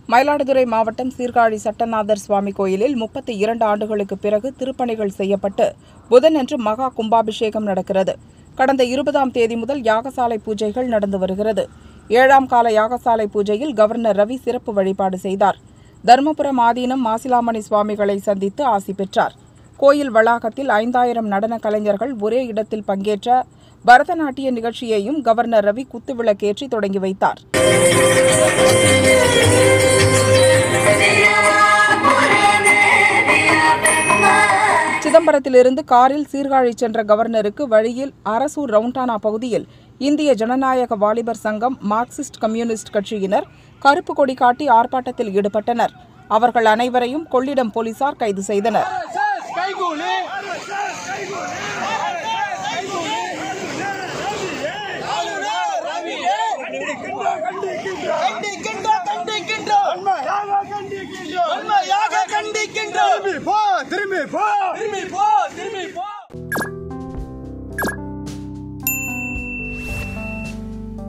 மயிலாடுதுறை மாவட்டம் சீர்காழி சட்டநாதர் சுவாமி கோயிலில் முப்பத்தி இரண்டு ஆண்டுகளுக்கு பிறகு திருப்பணிகள் செய்யப்பட்டு புதனன்று மகா கும்பாபிஷேகம் நடக்கிறது கடந்த இருபதாம் தேதி முதல் யாகசாலை பூஜைகள் நடந்து வருகிறது ஏழாம் கால யாகசாலை பூஜையில் கவர்னர் ரவி சிறப்பு வழிபாடு செய்தார் தருமபுரம் ஆதீனம் மாசிலாமணி சுவாமிகளை சந்தித்து ஆசி பெற்றார் கோயில் வளாகத்தில் ஐந்தாயிரம் நடன கலைஞர்கள் ஒரே இடத்தில் பங்கேற்ற பரதநாட்டிய நிகழ்ச்சியையும் கவர்னர் ரவி குத்துவிளக்கேற்றி தொடங்கி வைத்தார் சிதம்பரத்திலிருந்து காரில் சீர்காழி சென்ற கவர்னருக்கு வழியில் அரசூர் ரவுண்டானா பகுதியில் இந்திய ஜனநாயக வாலிபர் சங்கம் மார்க்சிஸ்ட் கம்யூனிஸ்ட் கட்சியினர் கருப்பு கொடி காட்டி ஆர்ப்பாட்டத்தில் ஈடுபட்டனர் அவர்கள் அனைவரையும் கொள்ளிடம் போலீசார் கைது செய்தனர் கைகூலி கண்டிக்கின்றோம் கண்டிக்கின்றோம் உண்மையாக கண்டிக்கின்றோம் திரும்பி போ திரும்பி போ திரும்பி